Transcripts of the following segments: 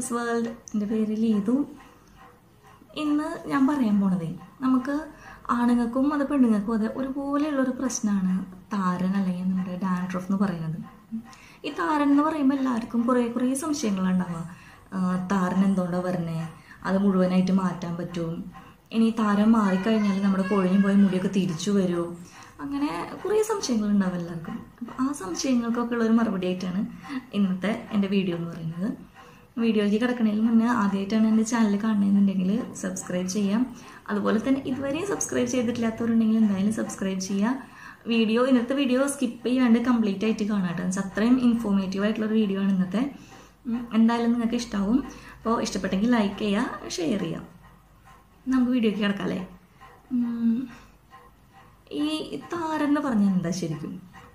Let's world എൻ്റെ പേര് ലീതു ഇന്ന് ഞാൻ പറയാൻ പോണതേ നമുക്ക് ആണുങ്ങൾക്കും അത് പെണ്ണുങ്ങൾക്കും അതെ ഒരുപോലെയുള്ള ഒരു പ്രശ്നമാണ് താരൻ അല്ലെങ്കിൽ നമ്മുടെ ഡാൻഡ്രഫ് എന്ന് പറയുന്നത് ഈ താരൻ എന്ന് പറയുമ്പോൾ എല്ലാവർക്കും കുറേ കുറേ സംശയങ്ങളുണ്ടാവുക ആഹ് താരൻ എന്തുകൊണ്ടാണ് വരണേ അത് മുഴുവനായിട്ട് മാറ്റാൻ പറ്റും ഇനി താരം മാറിക്കഴിഞ്ഞാൽ നമ്മുടെ കൊഴിഞ്ഞു പോയ മുടിയൊക്കെ തിരിച്ചു വരുമോ അങ്ങനെ കുറേ സംശയങ്ങളുണ്ടാവും എല്ലാവർക്കും അപ്പോൾ ആ സംശയങ്ങൾക്കൊക്കെ ഉള്ള ഒരു മറുപടി ആയിട്ടാണ് ഇന്നത്തെ എൻ്റെ വീഡിയോ എന്ന് പറയുന്നത് വീഡിയോയിലേക്ക് കിടക്കണതിന് മുന്നേ ആദ്യമായിട്ടാണ് എൻ്റെ ചാനൽ കാണുന്നതെന്നുണ്ടെങ്കിൽ സബ്സ്ക്രൈബ് ചെയ്യാം അതുപോലെ തന്നെ ഇതുവരെ സബ്സ്ക്രൈബ് ചെയ്തിട്ടില്ലാത്തവരുണ്ടെങ്കിൽ എന്തായാലും സബ്സ്ക്രൈബ് ചെയ്യുക വീഡിയോ ഇന്നത്തെ വീഡിയോ സ്കിപ്പ് ചെയ്യാണ്ട് കംപ്ലീറ്റ് ആയിട്ട് കാണാം കേട്ടോ എന്ന് വെച്ചാൽ അത്രയും ഇൻഫോർമേറ്റീവ് ആയിട്ടുള്ള വീഡിയോ ആണ് ഇന്നത്തെ ഉം, എന്തായാലും നിങ്ങൾക്ക് ഇഷ്ടാവും അപ്പോൾ ഇഷ്ടപ്പെട്ടെങ്കിൽ ലൈക്ക് ചെയ്യുക ഷെയർ ചെയ്യുക നമുക്ക് വീഡിയോയ്ക്ക് കിടക്കാം അല്ലേ ഉം, ഈ താരൻ എന്ന് പറഞ്ഞാൽ എന്താ ശരിക്കും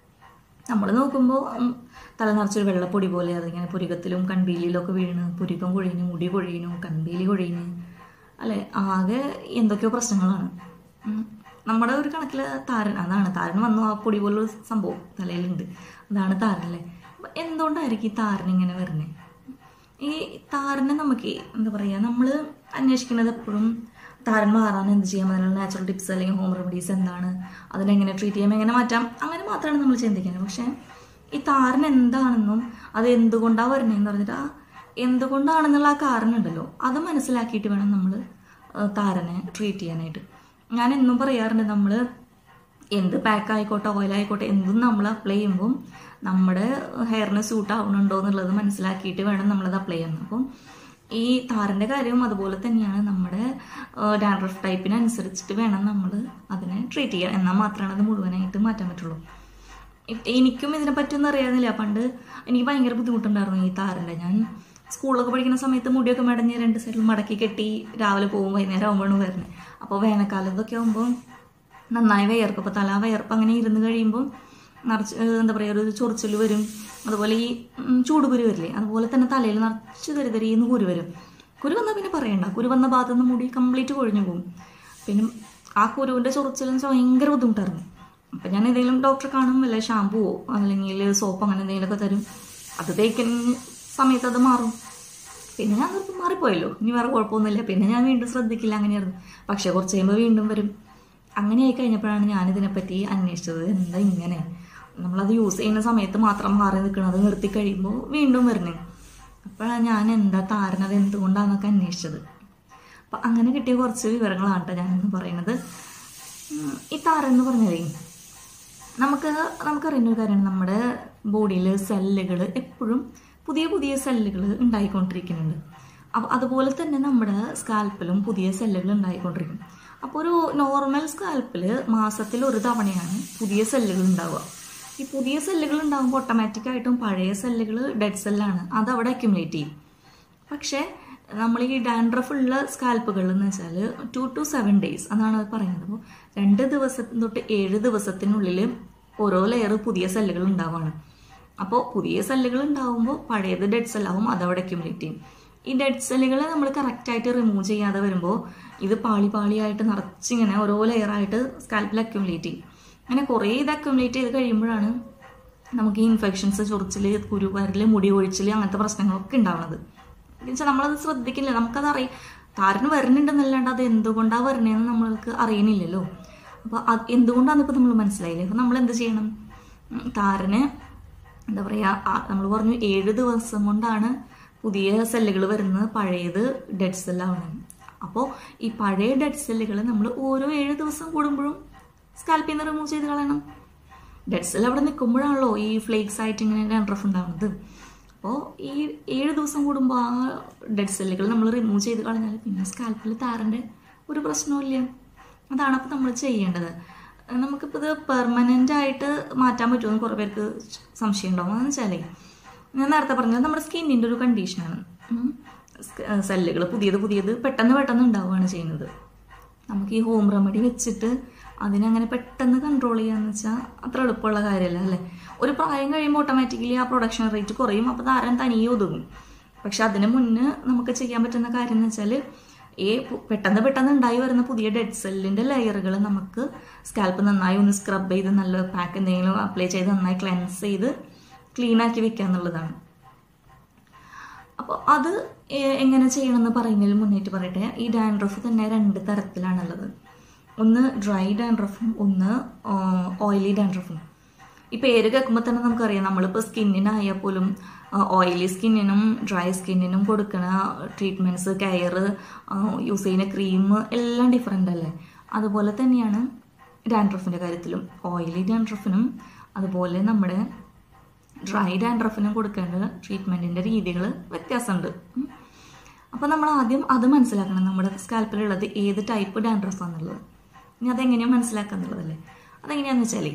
നമ്മൾ നോക്കുമ്പോൾ തല നിറച്ചൊരു വെള്ളപ്പൊടി പോലെ അതിങ്ങനെ പുരികത്തിലും കൺപീലിയിലൊക്കെ വീണ് പുരികം കൊഴിയുന്നു മുടി കൊഴിയുന്നു കൺപീലി കൊഴിയുന്നു അല്ലെ ആകെ എന്തൊക്കെയോ പ്രശ്നങ്ങളാണ് ഉം. നമ്മുടെ ഒരു കണക്കിൽ താരൻ അതാണ് താരൻ വന്നു ആ പൊടി പോലൊരു സംഭവം തലയിലുണ്ട് അതാണ് താരൻ അല്ലേ അപ്പം എന്തുകൊണ്ടായിരിക്കും ഈ താരൻ ഇങ്ങനെ വരുന്നത് ഈ താരനെ നമുക്ക് എന്താ പറയുക നമ്മൾ അന്വേഷിക്കുന്നത് എപ്പോഴും താരൻ മാറാൻ എന്ത് ചെയ്യാം അതിനുള്ള നാച്ചുറൽ ടിപ്സ് അല്ലെങ്കിൽ ഹോം റെമഡീസ് എന്താണ് അതിനെങ്ങനെ ട്രീറ്റ് ചെയ്യാം എങ്ങനെ മാറ്റാം അങ്ങനെ മാത്രമാണ് നമ്മൾ ചിന്തിക്കുന്നത് പക്ഷേ ഈ താരൻ എന്താണെന്നും അത് എന്തുകൊണ്ടാണ് വരുന്നതെന്ന് പറഞ്ഞിട്ട് ആ എന്തുകൊണ്ടാണെന്നുള്ള ആ കാരണം ഉണ്ടല്ലോ അത് മനസ്സിലാക്കിയിട്ട് വേണം നമ്മൾ താരനെ ട്രീറ്റ് ചെയ്യാനായിട്ട് ഞാൻ എന്നും പറയാറുണ്ട് നമ്മൾ എന്ത് പാക്ക് ആയിക്കോട്ടെ ഓയിൽ ആയിക്കോട്ടെ എന്തും നമ്മൾ അപ്ലൈ ചെയ്യുമ്പോൾ നമ്മുടെ ഹെയറിന് സൂട്ട് ആവണുണ്ടോ എന്നുള്ളത് മനസ്സിലാക്കിയിട്ട് വേണം നമ്മളത് അപ്ലൈ ചെയ്യാൻ അപ്പം ഈ താരൻ്റെ കാര്യവും അതുപോലെ തന്നെയാണ് നമ്മുടെ ഡാൻഡ്രഫ് ടൈപ്പിനനുസരിച്ചിട്ട് വേണം നമ്മൾ അതിനെ ട്രീറ്റ് ചെയ്യാൻ എന്നാൽ മാത്രമാണ് അത് മുഴുവനായിട്ട് മാറ്റാൻ പറ്റുള്ളൂ ഇ- എനിക്കും ഇതിനെ പറ്റിയൊന്നും അറിയാവുന്നില്ല പണ്ട് എനിക്ക് ഭയങ്കര ബുദ്ധിമുട്ടുണ്ടായിരുന്നു ഈ താരൻ്റെ ഞാൻ സ്കൂളിലൊക്കെ പഠിക്കുന്ന സമയത്ത് മുടിയൊക്കെ മടഞ്ഞ് രണ്ട് സൈഡിൽ മടക്കി കെട്ടി രാവിലെ പോകും വൈകുന്നേരം ആകുമ്പോഴാണ് വരുന്നത് അപ്പോൾ വേനൽക്കാലത്തൊക്കെ ആകുമ്പോൾ നന്നായി വിയർക്കും അപ്പോൾ തല വിയർപ്പ് അങ്ങനെ ഇരുന്ന് കഴിയുമ്പോൾ നിറച്ച് ഏഹ് എന്താ പറയുക ഒരു ചൊറിച്ചിൽ വരും അതുപോലെ ഈ ഉം, ചൂടുകുരു വരില്ലേ അതുപോലെ തന്നെ തലയിൽ നിറച്ച് തരിതരിന്ന് കുരു വരും കുരു വന്നാൽ പിന്നെ പറയണ്ട കുരു വന്ന ഭാഗത്ത് നിന്ന് മുടി കംപ്ലീറ്റ് കൊഴിഞ്ഞു പോകും പിന്നെ ആ കുരുവിൻ്റെ ചൊറിച്ചിലെന്ന് വെച്ചാൽ ഭയങ്കര ബുദ്ധിമുട്ടായിരുന്നു അപ്പം ഞാൻ ഏതെങ്കിലും ഡോക്ടറെ കാണും വല്ല ഷാമ്പുവോ അല്ലെങ്കിൽ സോപ്പ് അങ്ങനെ എന്തെങ്കിലുമൊക്കെ തരും അത് തേക്കുന്ന സമയത്ത് അത് മാറും പിന്നെ ഞാൻ നിർത്തി മാറിപ്പോയല്ലോ ഇനി വേറെ കുഴപ്പമൊന്നുമില്ല പിന്നെ ഞാൻ വീണ്ടും ശ്രദ്ധിക്കില്ല അങ്ങനെയായിരുന്നു പക്ഷെ കുറച്ച് കഴിയുമ്പോൾ വീണ്ടും വരും അങ്ങനെ ആയി കഴിഞ്ഞപ്പോഴാണ് ഞാനിതിനെപ്പറ്റി അന്വേഷിച്ചത് എന്താ ഇങ്ങനെ നമ്മളത് യൂസ് ചെയ്യുന്ന സമയത്ത് മാത്രം മാറി നിൽക്കുന്നത് നിർത്തി കഴിയുമ്പോൾ വീണ്ടും വരുന്നത് അപ്പോഴാണ് ഞാൻ എന്താ താരനത് എന്തുകൊണ്ടാണെന്നൊക്കെ അന്വേഷിച്ചത് അപ്പം അങ്ങനെ കിട്ടിയ കുറച്ച് വിവരങ്ങളാണ് കേട്ടോ ഞാനിന്ന് പറയുന്നത് ഉം, ഈ താരൻ എന്ന് പറഞ്ഞതേ നമുക്ക് നമുക്കറിയുന്ന ഒരു കാര്യമാണ് നമ്മുടെ ബോഡിയിൽ സെല്ലുകൾ എപ്പോഴും പുതിയ പുതിയ സെല്ലുകൾ ഉണ്ടായിക്കൊണ്ടിരിക്കുന്നുണ്ട് അപ്പോൾ അതുപോലെ തന്നെ നമ്മുടെ സ്കാൽപ്പിലും പുതിയ സെല്ലുകൾ ഉണ്ടായിക്കൊണ്ടിരിക്കും അപ്പോൾ ഒരു നോർമൽ സ്കാൽപ്പിൽ മാസത്തിൽ ഒരു തവണയാണ് പുതിയ സെല്ലുകൾ ഉണ്ടാവുക ഈ പുതിയ സെല്ലുകൾ ഉണ്ടാകുമ്പോൾ ഓട്ടോമാറ്റിക്കായിട്ടും പഴയ സെല്ലുകൾ ഡെഡ് സെല്ലാണ് അത് അവിടെ അക്യുമുലേറ്റ് ചെയ്യും പക്ഷേ നമ്മൾ ഈ ഡാൻഡ്രഫ് ഉള്ള സ്കാൽപ്പുകൾ എന്ന് വെച്ചാൽ ടു ടു സെവൻ ഡേയ്സ് അതാണ് അത് പറയുന്നത് അപ്പോൾ രണ്ട് ദിവസം തൊട്ട് ഏഴ് ദിവസത്തിനുള്ളിൽ ഓരോ ലെയർ പുതിയ സെല്ലുകൾ ഉണ്ടാവുകയാണ് അപ്പോൾ പുതിയ സെല്ലുകൾ ഉണ്ടാവുമ്പോൾ പഴയത് ഡെഡ് സെല്ലാവും അതവിടെ അക്യുമുലേറ്റ് ചെയ്യും ഈ ഡെഡ് സെല്ലുകളെ നമ്മൾ കറക്റ്റായിട്ട് റിമൂവ് ചെയ്യാതെ വരുമ്പോൾ ഇത് പാളി പാളിയായിട്ട് നിറച്ചിങ്ങനെ ഓരോ ലെയറായിട്ട് സ്കാൽപ്പിൽ അക്യുമുലേറ്റ് ചെയ്യും അങ്ങനെ കുറേ ഇത് അക്യുമുലേറ്റ് ചെയ്ത് കഴിയുമ്പോഴാണ് നമുക്ക് ഈ ഇൻഫെക്ഷൻസ് ചൊറിച്ചിൽ കുരുവരൽ മുടി ഒഴിച്ചിൽ അങ്ങനത്തെ പ്രശ്നങ്ങളൊക്കെ ഉണ്ടാവുന്നത് എന്നുവെച്ചാൽ നമ്മളത് ശ്രദ്ധിക്കില്ല നമുക്കത് അറിയാം താരന് വരുന്നുണ്ടെന്നല്ലാണ്ട് അത് എന്തുകൊണ്ടാണ് വരണേന്ന് നമ്മൾക്ക് അറിയണില്ലല്ലോ അപ്പോൾ അത് എന്തുകൊണ്ടാണ് ഇപ്പോൾ നമ്മൾ മനസ്സിലായില്ലേ അപ്പോൾ നമ്മൾ എന്ത് ചെയ്യണം ഉം, താരന് എന്താ പറയുക നമ്മൾ പറഞ്ഞു ഏഴ് ദിവസം കൊണ്ടാണ് പുതിയ സെല്ലുകൾ വരുന്നത് പഴയത് ഡെഡ് സെല്ലാവണം അപ്പോൾ ഈ പഴയ ഡെഡ് സെല്ലുകൾ നമ്മൾ ഓരോ ഏഴ് ദിവസം കൂടുമ്പോഴും സ്കാൽപ്പിൽ നിന്ന് റിമൂവ് ചെയ്ത് കളയണം ഡെഡ് സെൽ അവിടെ നിൽക്കുമ്പോഴാണല്ലോ ഈ ഫ്ലേക്സ് ആയിട്ട് ഇങ്ങനെ ഡാൻഡ്രഫ് ഉണ്ടാവുന്നത് അപ്പോൾ ഈ ഏഴ് ദിവസം കൂടുമ്പോൾ ആ ഡെഡ് സെല്ലുകൾ നമ്മൾ റിമൂവ് ചെയ്ത് കളഞ്ഞാൽ പിന്നെ സ്കാൽപ്പിൽ താരൻ്റെ ഒരു പ്രശ്നവുമില്ല അതാണ് അപ്പോൾ നമ്മൾ ചെയ്യേണ്ടത് നമുക്കിപ്പോൾ ഇത് പെർമനൻ്റ് ആയിട്ട് മാറ്റാൻ പറ്റുമെന്ന് കുറേ പേർക്ക് സംശയം ഉണ്ടാവും അതെന്ന് വെച്ചാലേ ഞാൻ നേരത്തെ പറഞ്ഞത് നമ്മുടെ സ്കിന്നിൻ്റെ ഒരു കണ്ടീഷനാണ് സെല്ലുകൾ പുതിയത് പുതിയത് പെട്ടെന്ന് പെട്ടെന്ന് ഉണ്ടാവുകയാണ് ചെയ്യുന്നത് നമുക്ക് ഈ ഹോം റെമഡി വെച്ചിട്ട് അതിനങ്ങനെ പെട്ടെന്ന് കൺട്രോൾ ചെയ്യാന്ന് വെച്ചാൽ അത്ര എളുപ്പമുള്ള കാര്യമല്ല അല്ലേ ഒരു പ്രായം കഴിയുമ്പോൾ ഓട്ടോമാറ്റിക്കലി ആ പ്രൊഡക്ഷൻ റേറ്റ് കുറയും അപ്പോൾ താരം തനിയെ ഒതുങ്ങും പക്ഷെ അതിന് മുന്നേ നമുക്ക് ചെയ്യാൻ പറ്റുന്ന കാര്യം എന്ന് വെച്ചാൽ ഈ പു- പെട്ടെന്ന് പെട്ടെന്ന് ഉണ്ടായി വരുന്ന പുതിയ ഡെഡ് സെല്ലിൻ്റെ ലെയറുകൾ നമുക്ക് സ്കാൽപ്പ് നന്നായി ഒന്ന് സ്ക്രബ് ചെയ്ത് നല്ല പാക്ക് എന്തെങ്കിലും അപ്ലൈ ചെയ്ത് നന്നായി ക്ലെൻസ് ചെയ്ത് ക്ലീൻ ആക്കി വെക്കുക എന്നുള്ളതാണ് അപ്പോൾ അത് എ- എങ്ങനെ ചെയ്യണമെന്ന് പറയുന്നതിൽ മുന്നേറ്റ് പറയട്ടെ ഈ ഡാൻഡ്രഫ് തന്നെ രണ്ട് തരത്തിലാണുള്ളത് ഒന്ന് ഡ്രൈ ഡാൻഡ്രഫും ഒന്ന് ഓയിലി ഡാൻഡ്രഫും ഈ പേര് കേൾക്കുമ്പോൾ തന്നെ നമുക്കറിയാം നമ്മളിപ്പോൾ സ്കിന്നിനായാൽ പോലും ഓയിലി സ്കിന്നിനും ഡ്രൈ സ്കിന്നിനും കൊടുക്കുന്ന ട്രീറ്റ്മെൻറ്റ്സ് കെയർ യൂസ് ചെയ്യുന്ന ക്രീം എല്ലാം ഡിഫറെൻ്റ് അല്ലേ അതുപോലെ തന്നെയാണ് ഡാൻഡ്രഫിൻ്റെ കാര്യത്തിലും ഓയിലി ഡാൻഡ്രഫിനും അതുപോലെ നമ്മുടെ ഡ്രൈ ഡാൻഡ്രഫിനും കൊടുക്കേണ്ട ട്രീറ്റ്മെൻറ്റിൻ്റെ രീതികൾ വ്യത്യാസമുണ്ട് ഉം. അപ്പോൾ നമ്മൾ ആദ്യം അത് മനസ്സിലാക്കണം നമ്മുടെ സ്കാൽപ്പിലുള്ളത് ഏത് ടൈപ്പ് ഡാൻഡ്രഫ് ആണെന്നുള്ളത് ഇനി അതെങ്ങനെയാണ് മനസ്സിലാക്കുക എന്നുള്ളതല്ലേ അതെങ്ങനെയാണെന്ന് വെച്ചാൽ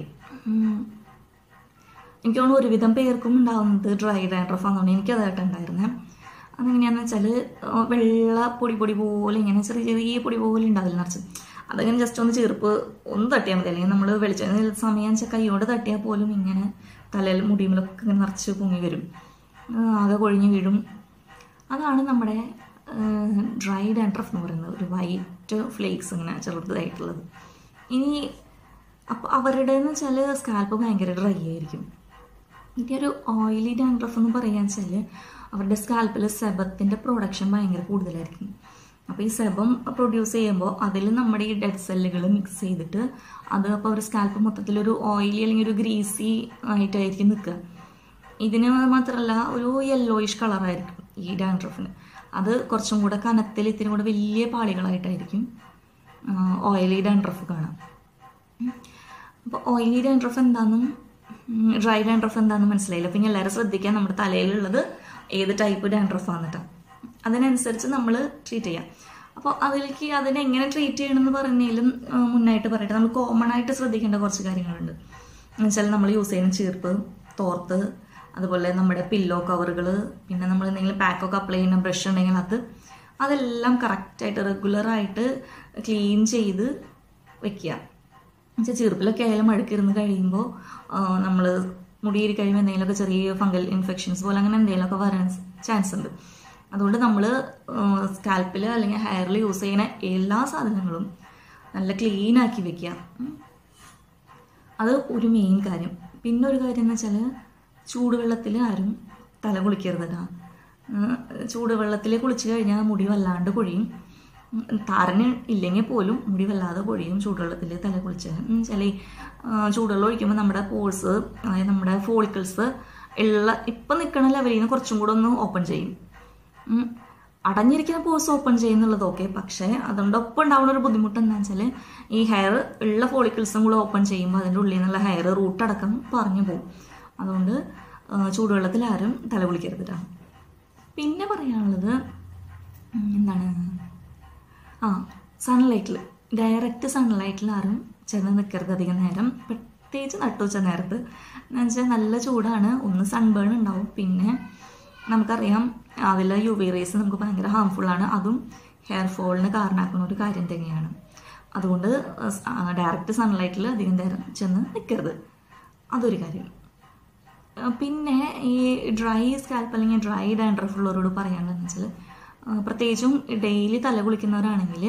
എനിക്ക് തോന്നുന്നു ഒരുവിധം പേർക്കും ഉണ്ടാവുന്നത് ഡ്രൈ ഡാൻഡ്രഫ് ആണെന്നുകൊണ്ട് എനിക്ക് അതായിട്ട് ഉണ്ടായിരുന്നത് അതെങ്ങനെയാണെന്ന് വെച്ചാൽ വെള്ള പൊടി പൊടി പോലെ ഇങ്ങനെ ചെറിയ ചെറിയ പൊടി പോലെ ഉണ്ടാവില്ല നിറച്ച് അതങ്ങനെ ജസ്റ്റ് ഒന്ന് ചീർപ്പ് ഒന്ന് തട്ടിയാൽ മതി അല്ലെങ്കിൽ നമ്മൾ വെളിച്ചെണ്ണ സമയം വെച്ചാൽ കൈയോട് തട്ടിയാൽ പോലും ഇങ്ങനെ തലയിൽ മുടിയുമലൊക്കെ ഇങ്ങനെ നിറച്ച് പൊങ്ങി വരും ആ, ആകെ കൊഴിഞ്ഞ് വീഴും അതാണ് നമ്മുടെ ഡ്രൈ ഡാൻഡ്രഫ് എന്ന് പറയുന്നത് ഒരു വൈറ്റ് ഫ്ലേക്സ് ഇങ്ങനെ ചെറുതായിട്ടുള്ളത് ഇനി അപ്പോൾ അവരുടെ എന്ന് വെച്ചാൽ സ്കാൽപ്പ് ഭയങ്കര ഡ്രൈ ആയിരിക്കും ഇനി ഒരു ഓയിലി ഡാൻഡ്രഫ് എന്ന് പറയാന്ന് വെച്ചാൽ അവരുടെ സ്കാൽപ്പിൽ സെബത്തിൻ്റെ പ്രൊഡക്ഷൻ ഭയങ്കര കൂടുതലായിരിക്കും അപ്പോൾ ഈ സെബം പ്രൊഡ്യൂസ് ചെയ്യുമ്പോൾ അതിൽ നമ്മുടെ ഈ ഡെഡ് സെല്ലുകൾ മിക്സ് ചെയ്തിട്ട് അത് അപ്പോൾ ഒരു സ്കാൽപ്പ് മൊത്തത്തിലൊരു ഓയിലി അല്ലെങ്കിൽ ഒരു ഗ്രീസി ആയിട്ടായിരിക്കും നിൽക്കുക ഇതിന് മാത്രമല്ല ഒരു യെല്ലോയിഷ് കളറായിരിക്കും ഈ ഡാൻഡ്രഫിന് അത് കുറച്ചും കൂടെ കനത്തിൽ ഇത്തിരി കൂടെ വലിയ പാളികളായിട്ടായിരിക്കും ഓയിലി ഡാൻഡ്രഫ് കാണാം അപ്പോൾ ഓയിലി ഡാൻഡ്രഫ് എന്താണെന്നും ഡ്രൈ ഡാൻഡ്രഫ് എന്താണെന്ന് മനസ്സിലായില്ല പിന്നെ എല്ലാവരും ശ്രദ്ധിക്കാൻ നമ്മുടെ തലയിലുള്ളത് ഏത് ടൈപ്പ് ഡാൻഡ്രഫ് ആണെന്നിട്ടാണ് അതിനനുസരിച്ച് നമ്മൾ ട്രീറ്റ് ചെയ്യാം അപ്പോൾ അതിലേക്ക് അതിനെ എങ്ങനെ ട്രീറ്റ് ചെയ്യണമെന്ന് പറയുന്നതിലും ആ, മുന്നായിട്ട് പറയട്ടെ നമ്മൾ കോമൺ ആയിട്ട് ശ്രദ്ധിക്കേണ്ട കുറച്ച് കാര്യങ്ങളുണ്ട് എന്നുവെച്ചാൽ നമ്മൾ യൂസ് ചെയ്യുന്ന ചീർപ്പ് തോർത്ത് അതുപോലെ നമ്മുടെ പില്ലോ കവറുകൾ പിന്നെ നമ്മൾ എന്തെങ്കിലും പാക്കൊക്കെ അപ്ലൈ ചെയ്യുന്ന ബ്രഷ് ഉണ്ടെങ്കിൽ അത് അതെല്ലാം കറക്റ്റായിട്ട് റെഗുലറായിട്ട് ക്ലീൻ ചെയ്ത് വെക്കുക എന്നുവെച്ചാൽ ചെറുപ്പിലൊക്കെ ആയാലും അഴുക്കിരുന്ന് കഴിയുമ്പോൾ നമ്മൾ മുടിയേറി കഴിയുമ്പോൾ എന്തെങ്കിലുമൊക്കെ ചെറിയ ഫംഗൽ ഇൻഫെക്ഷൻസ് പോലെ അങ്ങനെ എന്തെങ്കിലുമൊക്കെ വരാൻ ചാൻസ് ഉണ്ട് അതുകൊണ്ട് നമ്മൾ സ്കാൽപ്പിൽ അല്ലെങ്കിൽ ഹെയറിൽ യൂസ് ചെയ്യുന്ന എല്ലാ സാധനങ്ങളും നല്ല ക്ലീൻ ആക്കി വെക്കുക ഉം. അത് ഒരു മെയിൻ കാര്യം പിന്നെ ഒരു കാര്യം എന്ന് വെച്ചാൽ ചൂടുവെള്ളത്തിൽ ആരും തല കുളിക്കരുതടാ ചൂടുവെള്ളത്തിൽ കുളിച്ച് കഴിഞ്ഞാൽ മുടി വല്ലാണ്ട് കൊഴിയും ഉം, താരന് ഇല്ലെങ്കിൽ പോലും മുടി വല്ലാതെ കൊഴിയും ചൂടുവെള്ളത്തിൽ തല കുളിച്ച് വെച്ചാൽ ചൂടുവെള്ളം ഒഴിക്കുമ്പോൾ നമ്മുടെ പോഴ്സ് അതായത് നമ്മുടെ ഫോളിക്കിൾസ് ഉള്ള ഇപ്പം നിൽക്കുന്ന ലെവലിൽ നിന്ന് കുറച്ചും കൂടെ ഒന്ന് ഓപ്പൺ ചെയ്യും ഉം. അടഞ്ഞിരിക്കുന്ന പോഴ്സ് ഓപ്പൺ ചെയ്യുന്നുള്ളത് ഓക്കെ പക്ഷേ അതുകൊണ്ടൊപ്പം ഉണ്ടാവുന്ന ഒരു ബുദ്ധിമുട്ട് എന്താണെന്ന് വെച്ചാൽ ഈ ഹെയർ ഉള്ള ഫോളിക്കിൾസും കൂടെ ഓപ്പൺ ചെയ്യുമ്പോൾ അതിൻ്റെ ഉള്ളിൽ നിന്നുള്ള ഹെയർ റൂട്ട് അടക്കം പറഞ്ഞു പോകും അതുകൊണ്ട് ആ, ചൂടുവെള്ളത്തിൽ ആരും തല കുളിക്കരുതിട്ടാണ് പിന്നെ പറയാനുള്ളത് ഉം, എന്താണ് ആ സൺലൈറ്റിൽ ഡയറക്റ്റ് സൺലൈറ്റിൽ ആരും ചെന്ന് നിൽക്കരുത് അധികം നേരം പ്രത്യേകിച്ച് നട്ടുവച്ച നേരത്ത് എന്ന് വെച്ചാൽ നല്ല ചൂടാണ് ഒന്ന് സൺബേൺ ഉണ്ടാവും പിന്നെ നമുക്കറിയാം അതിൽ യു വി റേസ് നമുക്ക് ഭയങ്കര ഹാംഫുള്ളാണ് അതും ഹെയർ ഫോളിന് കാരണമാക്കുന്ന ഒരു കാര്യം തന്നെയാണ് അതുകൊണ്ട് ഡയറക്റ്റ് സൺലൈറ്റിൽ അധികം നേരം ചെന്ന് നിൽക്കരുത് അതൊരു കാര്യം ആ, പിന്നെ ഈ ഡ്രൈ സ്കാൽപ്പ് അല്ലെങ്കിൽ ഡ്രൈ ഡാൻഡ്രഫ് ഉള്ളവരോട് പറയാനുള്ളതെന്ന് വെച്ചാൽ പ്രത്യേകിച്ചും ഡെയിലി തല കുളിക്കുന്നവരാണെങ്കിൽ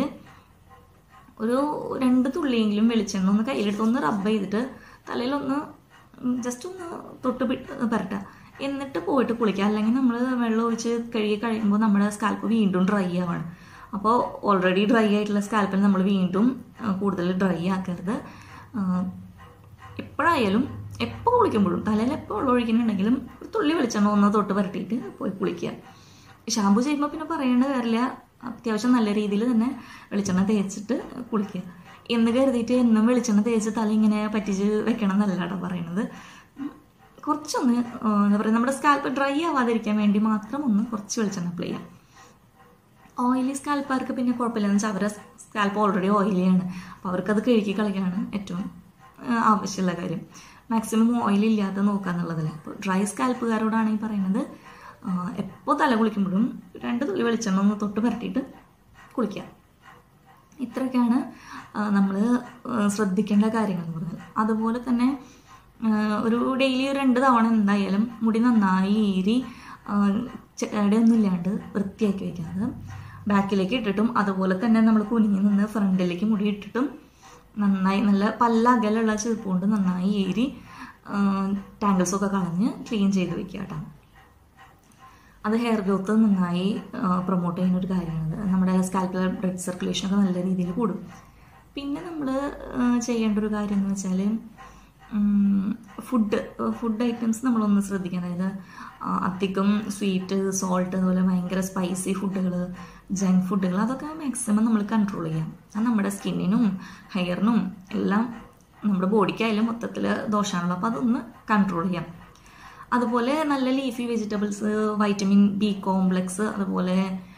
ഒരു രണ്ട് തുള്ളിയെങ്കിലും വെളിച്ചെണ്ണ ഒന്ന് കയ്യിലെടുത്ത് ഒന്ന് റബ്ബ് ചെയ്തിട്ട് തലയിലൊന്ന് ജസ്റ്റ് ഒന്ന് തൊട്ട് പി- പരട്ടുക എന്നിട്ട് പോയിട്ട് കുളിക്കുക അല്ലെങ്കിൽ നമ്മൾ വെള്ളം ഒഴിച്ച് കഴുകി കഴിയുമ്പോൾ നമ്മുടെ സ്കാൽപ്പ് വീണ്ടും ഡ്രൈ ആവാണ് അപ്പോൾ ഓൾറെഡി ഡ്രൈ ആയിട്ടുള്ള സ്കാൽപ്പിൽ നമ്മൾ വീണ്ടും ആ, കൂടുതൽ ഡ്രൈ ആക്കരുത് ആ, എപ്പോഴായാലും എപ്പോൾ കുളിക്കുമ്പോഴും തലയിൽ എപ്പോൾ വെള്ളം ഒഴിക്കുന്നുണ്ടെങ്കിലും ഒരു തുള്ളി വെളിച്ചെണ്ണ ഒന്ന് തൊട്ട് പരട്ടിയിട്ട് പോയി കുളിക്കുക ഷാമ്പു ചെയ്യുമ്പോൾ പിന്നെ പറയേണ്ട കാര്യമില്ല അത്യാവശ്യം നല്ല രീതിയിൽ തന്നെ വെളിച്ചെണ്ണ തേച്ചിട്ട് കുളിക്കുക എന്ന് കരുതിയിട്ട് എന്നും വെളിച്ചെണ്ണ തേച്ച് തല ഇങ്ങനെ പറ്റിച്ച് വെക്കണം എന്നല്ല കേട്ടോ പറയണത് ഉം, കുറച്ചൊന്ന് ആ, എന്താ പറയുക നമ്മുടെ സ്കാൽപ്പ് ഡ്രൈ ആവാതിരിക്കാൻ വേണ്ടി മാത്രം ഒന്ന് കുറച്ച് വെളിച്ചെണ്ണ അപ്ലൈ ചെയ്യാം ഓയിലി സ്കാൽപ്പാർക്ക് പിന്നെ കുഴപ്പമില്ലെന്ന് വെച്ചാൽ അവരുടെ സ്കാൽപ്പ് ഓൾറെഡി ഓയിലിയാണ് അപ്പോൾ അവർക്കത് കഴുകി കളയാണ് ഏറ്റവും ആ, ആവശ്യമുള്ള കാര്യം മാക്സിമം ഓയിൽ ഇല്ലാതെ നോക്കുക എന്നുള്ളതല്ലേ അപ്പോൾ ഡ്രൈ സ്കാൽപ്പുകാരോടാണ് ഈ പറയുന്നത് എപ്പോൾ തല കുളിക്കുമ്പോഴും രണ്ട് തുള്ളി വെളിച്ചെണ്ണ ഒന്ന് തൊട്ട് പരട്ടിയിട്ട് കുളിക്കുക ഇത്രയൊക്കെയാണ് നമ്മൾ ശ്രദ്ധിക്കേണ്ട കാര്യങ്ങൾ എന്ന് പറഞ്ഞത് അതുപോലെ തന്നെ ആ, ഒരു ഡെയിലി ഒരു രണ്ട് തവണ എന്തായാലും മുടി നന്നായി ഈരി ചെടയൊന്നും ഇല്ലാണ്ട് വൃത്തിയാക്കി വെക്കുന്നത് ബാക്കിലേക്ക് ഇട്ടിട്ടും അതുപോലെ തന്നെ നമ്മൾ കുനിഞ്ഞ് നിന്ന് ഫ്രണ്ടിലേക്ക് മുടി ഇട്ടിട്ടും നന്നായി നല്ല പല്ല അകലുള്ള ചെറുപ്പ് കൊണ്ട് നന്നായി ഏരി ടാങ്കിൾസൊക്കെ കളഞ്ഞ് ക്ലീൻ ചെയ്ത് വെക്കുക കേട്ടോ അത് ഹെയർ ഗ്രോത്ത് നന്നായി പ്രൊമോട്ട് ചെയ്യുന്ന ഒരു കാര്യമാണ് നമ്മുടെ സ്കാൽപ്പിലെ ബ്ലഡ് സർക്കുലേഷനൊക്കെ നല്ല രീതിയിൽ കൂടും പിന്നെ നമ്മൾ ചെയ്യേണ്ട ഒരു കാര്യം എന്ന് വെച്ചാൽ ഫുഡ് ഫുഡ് ഐറ്റംസ് നമ്മളൊന്ന് ശ്രദ്ധിക്കണം അതായത് ആ, അധികം സ്വീറ്റ് സോൾട്ട് അതുപോലെ ഭയങ്കര സ്പൈസി ഫുഡുകൾ ജങ്ക് ഫുഡുകൾ അതൊക്കെ മാക്സിമം നമ്മൾ കൺട്രോൾ ചെയ്യാം അത് നമ്മുടെ സ്കിന്നിനും ഹെയറിനും എല്ലാം നമ്മുടെ ബോഡിക്കായാലും മൊത്തത്തിൽ ദോഷമാണല്ലോ അപ്പോൾ അതൊന്ന് കൺട്രോൾ ചെയ്യാം അതുപോലെ നല്ല leafy vegetables vitamin B complex അതുപോലെ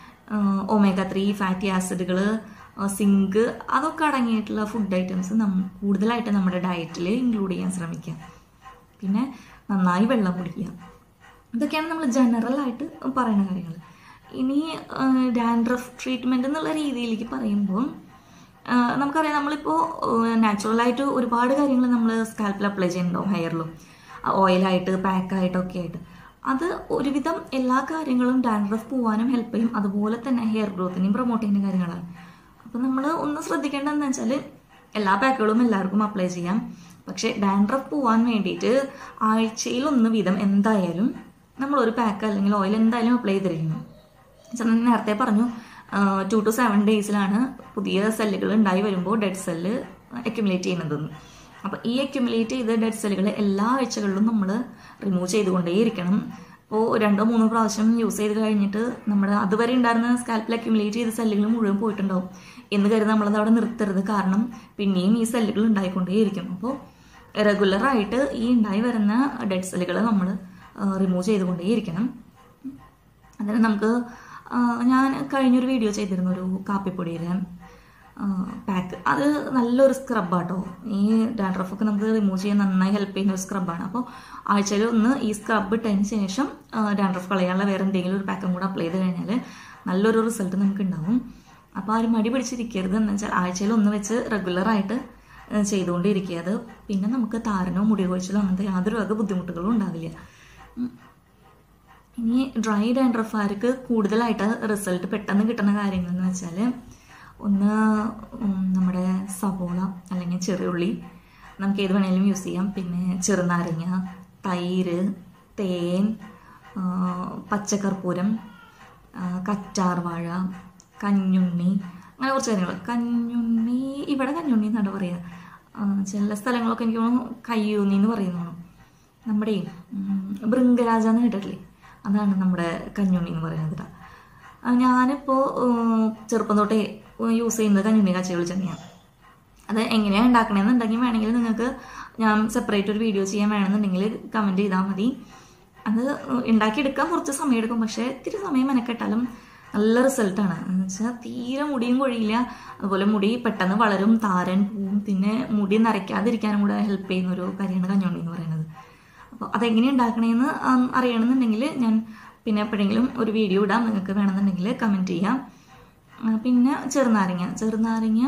ഒമേഗ ത്രീ ഫാറ്റി ആസിഡുകൾ സിങ്ക് അതൊക്കെ അടങ്ങിയിട്ടുള്ള ഫുഡ് ഐറ്റംസ് നം കൂടുതലായിട്ട് നമ്മുടെ ഡയറ്റിൽ ഇൻക്ലൂഡ് ചെയ്യാൻ ശ്രമിക്കുക പിന്നെ നന്നായി വെള്ളം കുടിക്കുക ഇതൊക്കെയാണ് നമ്മൾ ജനറൽ ആയിട്ട് പറയുന്ന കാര്യങ്ങൾ ഇനി ഡാൻഡ്രഫ് ട്രീറ്റ്മെൻറ്റ് എന്നുള്ള രീതിയിലേക്ക് പറയുമ്പോൾ ആ, നമുക്കറിയാം നമ്മളിപ്പോൾ നാച്ചുറലായിട്ട് ഒരുപാട് കാര്യങ്ങൾ നമ്മൾ സ്കാൽപ്പിൽ അപ്ലൈ ചെയ്യുന്നുണ്ടാവും ഹെയറിലും ഓയിലായിട്ട് പാക്കായിട്ടൊക്കെ ആയിട്ട് അത് ഒരുവിധം എല്ലാ കാര്യങ്ങളും ഡാൻഡ്രഫ് പോകാനും ഹെൽപ്പ് ചെയ്യും അതുപോലെ തന്നെ ഹെയർ ഗ്രോത്തിനെയും പ്രൊമോട്ട് ചെയ്യുന്ന കാര്യങ്ങളാണ് അപ്പം നമ്മൾ ഒന്ന് ശ്രദ്ധിക്കേണ്ടതെന്ന് വെച്ചാൽ എല്ലാ പാക്കുകളും എല്ലാവർക്കും അപ്ലൈ ചെയ്യാം പക്ഷേ ഡാൻഡ്രഫ് പോകാൻ വേണ്ടിയിട്ട് ആഴ്ചയിൽ ഒന്ന് വീതം എന്തായാലും നമ്മളൊരു പാക്ക് അല്ലെങ്കിൽ ഓയിൽ എന്തായാലും അപ്ലൈ ചെയ്തിരിക്കുന്നു ഞാൻ നേരത്തെ പറഞ്ഞു ടു ടു സെവൻ ഡേയ്സിലാണ് പുതിയ സെല്ലുകൾ ഉണ്ടായി വരുമ്പോൾ ഡെഡ് സെല്ല് അക്യുമുലേറ്റ് ചെയ്യുന്നതെന്ന് അപ്പോൾ ഈ അക്യുമുലേറ്റ് ചെയ്ത ഡെഡ് സെല്ലുകൾ എല്ലാ ആഴ്ചകളിലും നമ്മൾ റിമൂവ് ചെയ്തുകൊണ്ടേയിരിക്കണം അപ്പോൾ രണ്ടോ മൂന്നോ പ്രാവശ്യം യൂസ് ചെയ്ത് കഴിഞ്ഞിട്ട് നമ്മുടെ അതുവരെ ഉണ്ടായിരുന്ന സ്കാൽപ്പിൽ അക്യുമുലേറ്റ് ചെയ്ത സെല്ലുകൾ മുഴുവൻ പോയിട്ടുണ്ടാവും എന്ന് കരുതി നമ്മളത് അവിടെ നിർത്തരുത് കാരണം പിന്നെയും ഈ സെല്ലുകൾ ഉണ്ടായിക്കൊണ്ടേയിരിക്കും അപ്പോൾ റെഗുലറായിട്ട് ഈ ഉണ്ടായി വരുന്ന ഡെഡ് സെല്ലുകൾ നമ്മൾ റിമൂവ് ചെയ്തുകൊണ്ടേയിരിക്കണം അതിന് നമുക്ക് ആ, ഞാൻ കഴിഞ്ഞൊരു വീഡിയോ ചെയ്തിരുന്നു ഒരു കാപ്പിപ്പൊടിയുടെ പാക്ക് അത് നല്ലൊരു സ്ക്രബാട്ടോ ഈ ഡാൻഡ്രഫൊക്കെ നമുക്ക് റിമൂവ് ചെയ്യാൻ നന്നായി ഹെൽപ്പ് ചെയ്യുന്ന ഒരു സ്ക്രബാണ് അപ്പോൾ ആഴ്ചയിൽ ഒന്ന് ഈ സ്ക്രബ് ഇട്ടതിന് ശേഷം ഡാൻഡ്രഫ് കളയാനുള്ള വേറെ എന്തെങ്കിലും ഒരു പാക്കും കൂടെ അപ്ലൈ ചെയ്ത് കഴിഞ്ഞാൽ നല്ലൊരു റിസൾട്ട് നമുക്ക് ഉണ്ടാവും അപ്പോൾ ആരും മടി പിടിച്ചിരിക്കരുത് എന്ന് വെച്ചാൽ ആഴ്ചയിൽ ഒന്ന് വെച്ച് റെഗുലറായിട്ട് ചെയ്തുകൊണ്ടിരിക്കുക അത് പിന്നെ നമുക്ക് താരനോ മുടി കൊഴിച്ചിലോ അങ്ങനത്തെ യാതൊരു വക ബുദ്ധിമുട്ടുകളും ഉണ്ടാവില്ല ഉം. ഇനി ഡ്രൈ ഡാൻഡ്രഫുകാർക്ക് കൂടുതലായിട്ട് റിസൾട്ട് പെട്ടെന്ന് കിട്ടുന്ന കാര്യങ്ങൾ എന്ന് വെച്ചാൽ ഒന്ന് ഉം, നമ്മുടെ സവോള അല്ലെങ്കിൽ ചെറിയുള്ളി നമുക്ക് ഏത് വേണേലും യൂസ് ചെയ്യാം പിന്നെ ചെറുനാരങ്ങ തൈര് തേൻ ആ, പച്ചക്കർപ്പൂരം ആ, കറ്റാർവാഴ കഞ്ഞുണ്ണി അങ്ങനെ കുറച്ച് കാര്യങ്ങൾ കഞ്ഞുണ്ണി ഇവിടെ കഞ്ഞുണ്ണി എന്നാണ് പറയുക ആ, ചില സ്ഥലങ്ങളൊക്കെ എനിക്ക് തോന്നുന്നു കയ്യൂന്നി എന്ന് പറയുന്നതാണ് നമ്മുടെ ബൃങ്കരാജ എന്ന് കേട്ടിട്ടില്ലേ അതാണ് നമ്മുടെ കഞ്ഞുണ്ണി എന്ന് പറയുന്നത് ട്ടാ. ആ, ഞാനിപ്പോൾ ഉം, ചെറുപ്പം തൊട്ടേ യൂസ് ചെയ്യുന്നത് കഞ്ഞുണ്ണി കാച്ചി വെളിച്ചെണ്ണയാണ് അത് എങ്ങനെയാണ് ഉണ്ടാക്കണമെന്നുണ്ടെങ്കിൽ വേണമെങ്കിൽ നിങ്ങൾക്ക് ഞാൻ സെപ്പറേറ്റ് ഒരു വീഡിയോ ചെയ്യാൻ വേണമെന്നുണ്ടെങ്കിൽ കമൻറ്റ് ചെയ്താൽ മതി അത് ഉണ്ടാക്കിയെടുക്കാൻ കുറച്ച് സമയം എടുക്കും പക്ഷേ ഇത്തിരി സമയം മെനക്കെട്ടാലും നല്ല റിസൾട്ടാണ് എന്ന് വെച്ചാൽ തീരെ മുടിയും കൊഴിയില്ല അതുപോലെ മുടി പെട്ടെന്ന് വളരും താരൻ പോവും പിന്നെ മുടി നരയ്ക്കാതിരിക്കാനും കൂടെ ഹെൽപ്പ് ചെയ്യുന്ന ഒരു കാര്യമാണ് കഞ്ഞുണ്ണി എന്ന് പറയുന്നത് അപ്പോൾ അതെങ്ങനെ ഉണ്ടാക്കണേന്ന് ആം, അറിയണമെന്നുണ്ടെങ്കിൽ ഞാൻ പിന്നെ എപ്പോഴെങ്കിലും ഒരു വീഡിയോ ഇടാം നിങ്ങൾക്ക് വേണമെന്നുണ്ടെങ്കിൽ കമൻറ്റ് ചെയ്യാം ആ, പിന്നെ ചെറുനാരങ്ങ ചെറുനാരങ്ങ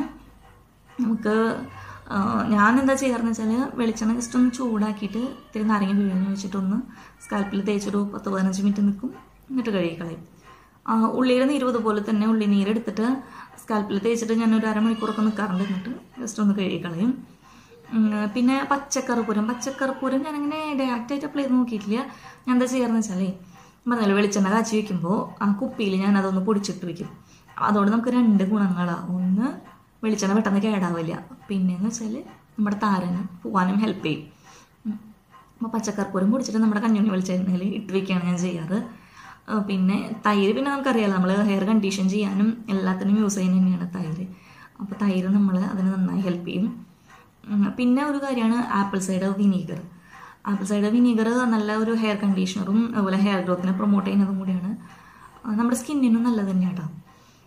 നമുക്ക് ആ, ഞാൻ എന്താ ചെയ്യാറെന്ന് വെച്ചാൽ വെളിച്ചെണ്ണ ജസ്റ്റ് ഒന്ന് ചൂടാക്കിയിട്ട് ഇത്തിരി നാരങ്ങ പിഴിഞ്ഞ് വെച്ചിട്ടൊന്ന് സ്കാൽപ്പിൽ തേച്ചൊരു പത്ത് പതിനഞ്ച് മിനിറ്റ് നിൽക്കും എന്നിട്ട് കഴുകി കളയും ആ, ഉള്ളിയുടെ നീര് ഇതുപോലെ തന്നെ ഉള്ളി നീരെടുത്തിട്ട് സ്കാൽപ്പിൽ തേച്ചിട്ട് ഞാൻ ഒരു അരമണിക്കൂറൊക്കെ നിൽക്കാറുണ്ട് എന്നിട്ട് ജസ്റ്റ് ഒന്ന് കഴുകി കളയും ഉം, പിന്നെ പച്ചക്കർപ്പൂരം പച്ചക്കർപ്പൂരം ഞാനങ്ങനെ ഡയറക്റ്റായിട്ട് അപ്ലൈ ചെയ്ത് നോക്കിയിട്ടില്ല ഞാൻ എന്താ ചെയ്യാറെന്ന് വെച്ചാലേ പറഞ്ഞാൽ വെളിച്ചെണ്ണ കാച്ചി വെക്കുമ്പോൾ ആ കുപ്പിയിൽ ഞാൻ അതൊന്ന് പൊടിച്ചിട്ട് വെക്കും അതുകൊണ്ട് നമുക്ക് രണ്ട് ഗുണങ്ങളാണ് ഒന്ന് വെളിച്ചെണ്ണ പെട്ടെന്ന് കേടാവില്ല പിന്നെന്ന് വെച്ചാൽ നമ്മുടെ താരന് പോകാനും ഹെൽപ്പ് ചെയ്യും ഉം. അപ്പോൾ പച്ചക്കർപ്പൂരം പൊടിച്ചിട്ട് നമ്മുടെ കഞ്ഞുണ്ണി വെളിച്ചെണ്ണയിൽ ഇട്ട് വെക്കുകയാണ് ഞാൻ ചെയ്യാറ് ആ, പിന്നെ തൈര് പിന്നെ നമുക്കറിയാലോ നമ്മൾ ഹെയർ കണ്ടീഷൻ ചെയ്യാനും എല്ലാത്തിനും യൂസ് ചെയ്യുന്നത് തന്നെയാണ് തൈര് അപ്പോൾ തൈര് നമ്മൾ അതിന് നന്നായി ഹെൽപ്പ് ചെയ്യും ഉം, പിന്നെ ഒരു കാര്യമാണ് apple cider vinegar apple cider vinegar നല്ല ഒരു ഹെയർ കണ്ടീഷണറും അതുപോലെ ഹെയർ ഗ്രോത്തിനെ പ്രൊമോട്ട് ചെയ്യുന്നതും കൂടിയാണ് ആ, നമ്മുടെ സ്കിന്നിനും നല്ലത് തന്നെയാണ് കേട്ടോ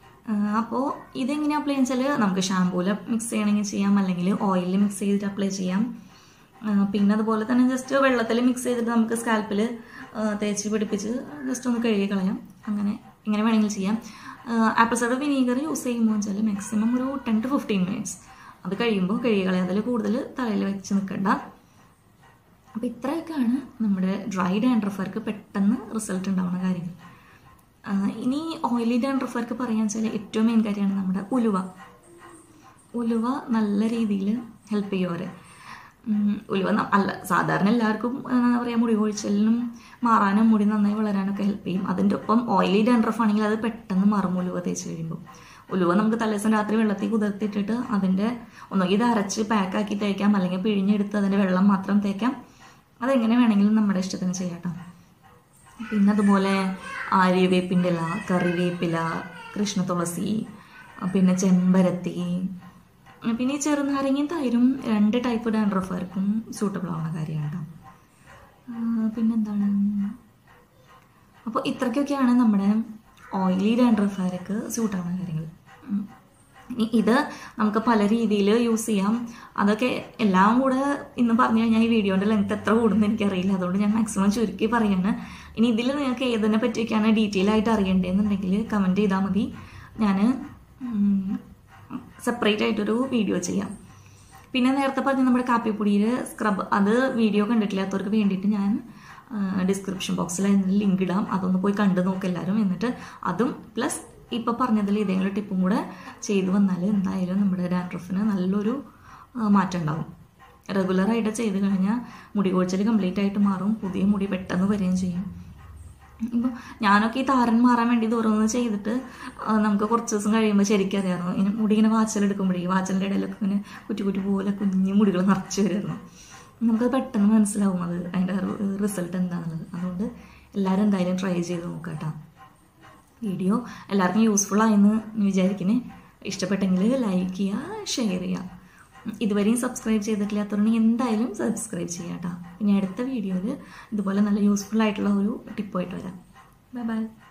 അപ്പോൾ ഇതെങ്ങനെയാണ് അപ്ലൈ വെച്ചാൽ നമുക്ക് ഷാമ്പൂവിൽ മിക്സ് ചെയ്യണമെങ്കിൽ ചെയ്യാം അല്ലെങ്കിൽ ഓയിലിൽ മിക്സ് ചെയ്തിട്ട് അപ്ലൈ ചെയ്യാം ആ, പിന്നെ അതുപോലെ തന്നെ ജസ്റ്റ് വെള്ളത്തിൽ മിക്സ് ചെയ്തിട്ട് നമുക്ക് സ്കാൽപ്പിൽ തേച്ച് പിടിപ്പിച്ച് ജസ്റ്റ് ഒന്ന് കഴുകി കളയാം അങ്ങനെ ഇങ്ങനെ വേണമെങ്കിൽ ചെയ്യാം ആപ്പിൾ സൈഡർ വിനീഗർ യൂസ് ചെയ്യുമ്പോൾ വെച്ചാൽ മാക്സിമം ഒരു ടെൻ ടു ഫിഫ്റ്റീൻ മിനിറ്റ്സ് അത് കഴിയുമ്പോൾ കഴുകി കളയാം അതിൽ കൂടുതൽ തലയിൽ വെച്ച് നിൽക്കണ്ട അപ്പോൾ ഇത്രയൊക്കെയാണ് നമ്മുടെ ഡ്രൈ ഡാൻഡ്രഫർക്ക് പെട്ടെന്ന് റിസൾട്ട് ഉണ്ടാവുന്ന കാര്യങ്ങൾ ആ, ഇനി ഓയിലി ഡാൻഡ്രഫർക്ക് പറയാൻ വെച്ചാൽ ഏറ്റവും മെയിൻ കാര്യമാണ് നമ്മുടെ ഉലുവ ഉലുവ നല്ല രീതിയിൽ ഹെൽപ്പ് ചെയ്യും അവരെ ഉം, ഉലുവ ന- അല്ല സാധാരണ എല്ലാവർക്കും എന്താ പറയുക മുടി കൊഴിച്ചലിനും മാറാനും മുടി നന്നായി വളരാനൊക്കെ ഹെൽപ്പ് ചെയ്യും അതിൻ്റെ ഒപ്പം ഓയിലി ഡാൻഡ്രഫ് ആണെങ്കിൽ അത് പെട്ടെന്ന് മാറും ഉലുവ തേച്ച് കഴിയുമ്പോൾ ഉലുവ നമുക്ക് തലേദിവസം രാത്രി വെള്ളത്തിൽ കുതിർത്തിട്ടിട്ട് അതിൻ്റെ ഒന്നുകിൽ ഇത് അരച്ച് പാക്കാക്കി തേക്കാം അല്ലെങ്കിൽ പിഴിഞ്ഞെടുത്ത് അതിൻ്റെ വെള്ളം മാത്രം തേക്കാം അതെങ്ങനെ വേണമെങ്കിലും നമ്മുടെ ഇഷ്ടത്തിന് ചെയ്യാം കേട്ടോ പിന്നെ അതുപോലെ ആര്യവേപ്പിൻ്റെ ഇല കറിവേപ്പില കൃഷ്ണ തുളസി പിന്നെ ചെമ്പരത്തി പിന്നെ ഈ ചെറുനാരങ്ങയും തൈരും രണ്ട് ടൈപ്പ് ഡാൻഡ്രഫുകാർക്കും സൂട്ടബിൾ ആവുന്ന കാര്യമാണ് കേട്ടോ ആ, പിന്നെന്താണ് അപ്പോൾ ഇത്രയ്ക്കൊക്കെയാണ് നമ്മുടെ ഓയിലി ഡാൻഡ്രഫുകാർക്ക് സൂട്ടാവുന്ന കാര്യങ്ങൾ ഉം. ഇനി ഇത് നമുക്ക് പല രീതിയിൽ യൂസ് ചെയ്യാം അതൊക്കെ എല്ലാം കൂടെ ഇന്ന് പറഞ്ഞു കഴിഞ്ഞാൽ ഈ വീഡിയോൻ്റെ ലെങ്ത് എത്ര കൂടുന്നു എനിക്കറിയില്ല അതുകൊണ്ട് ഞാൻ മാക്സിമം ചുരുക്കി പറയാണ് ഇനി ഇതിൽ നിങ്ങൾക്ക് ഏതിനെ പറ്റിയൊക്കെയാണ് ഡീറ്റെയിൽ ആയിട്ട് അറിയേണ്ടതെന്നുണ്ടെങ്കിൽ കമൻറ്റ് ചെയ്താൽ മതി ഞാൻ സെപ്പറേറ്റ് ആയിട്ടൊരു വീഡിയോ ചെയ്യാം പിന്നെ നേരത്തെ പറഞ്ഞ നമ്മുടെ കാപ്പിപ്പൊടിയിൽ സ്ക്രബ് അത് വീഡിയോ കണ്ടിട്ടില്ലാത്തവർക്ക് വേണ്ടിയിട്ട് ഞാൻ ഡിസ്ക്രിപ്ഷൻ ബോക്സിൽ ലിങ്ക് ഇടാം അതൊന്ന് പോയി കണ്ടു നോക്ക് എല്ലാവരും എന്നിട്ട് അതും പ്ലസ് ഇപ്പോൾ പറഞ്ഞതിൽ ഏതെങ്കിലും ടിപ്പും കൂടെ ചെയ്തു വന്നാൽ എന്തായാലും നമ്മുടെ ഡാൻഡ്രഫിന് നല്ലൊരു ആ, മാറ്റം ഉണ്ടാവും റെഗുലറായിട്ട് ചെയ്ത് കഴിഞ്ഞാൽ മുടി കൊഴിച്ചൽ കംപ്ലീറ്റ് ആയിട്ട് മാറും പുതിയ മുടി പെട്ടെന്ന് വരികയും ചെയ്യും ഇപ്പം ഞാനൊക്കെ ഈ താരൻ മാറാൻ വേണ്ടി ഓരോന്ന് ചെയ്തിട്ട് ആ, നമുക്ക് കുറച്ച് ദിവസം കഴിയുമ്പോൾ ശരിക്കും അറിയാമായിരുന്നു ഇങ്ങനെ മുടി ഇങ്ങനെ വാച്ചലെടുക്കുമ്പോഴേ വാച്ചലിൻ്റെ ഇടയിലൊക്കെ ഇങ്ങനെ കുറ്റി കുറ്റി പോലെ കുഞ്ഞു മുടികൾ നിറച്ച് വരുമായിരുന്നു നമുക്കത് പെട്ടെന്ന് മനസ്സിലാവും അത് അതിൻ്റെ റിസൾട്ട് എന്താണെന്നുള്ളത് അതുകൊണ്ട് എല്ലാവരും എന്തായാലും ട്രൈ ചെയ്ത് നോക്കാം കേട്ടോ വീഡിയോ എല്ലാവർക്കും യൂസ്ഫുൾ ആയെന്ന് വിചാരിക്കുന്നേ ഇഷ്ടപ്പെട്ടെങ്കിൽ ലൈക്ക് ചെയ്യുക ഷെയർ ചെയ്യുക ഇതുവരെയും സബ്സ്ക്രൈബ് ചെയ്തിട്ടില്ലാത്തവരുണ്ടെങ്കിൽ എന്തായാലും സബ്സ്ക്രൈബ് ചെയ്യാം കേട്ടോ ഇനി അടുത്ത വീഡിയോയിൽ ഇതുപോലെ നല്ല യൂസ്ഫുൾ ആയിട്ടുള്ള ഒരു ടിപ്പായിട്ട് വരാം ബൈ ബൈ